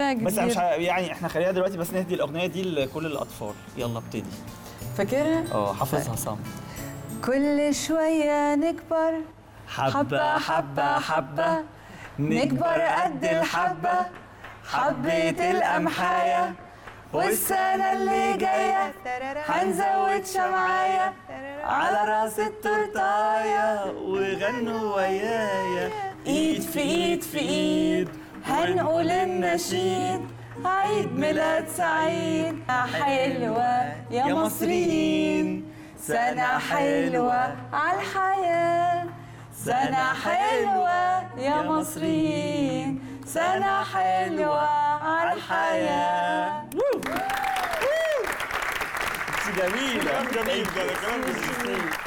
سنة كبير بس أنا مش ع- يعني احنا خلينا دلوقتي بس نهدي الاغنيه دي لكل الاطفال يلا ابتدي فاكرها؟ اه حافظها صم كل شوية نكبر حبه حبه حبه نكبر قد الحبة حبة القمحاية والسنة اللي جاية هنزود شمعاية على راس التورتاية وغنوا ويايا ايد في ايد في ايد هنقول النشيد عيد ميلاد سعيد حلوة يا مصريين سنة حلوة على الحياة سنة حلوة يا مصريين سنة حلوة على الحياة جميله جميل ده كلام جميل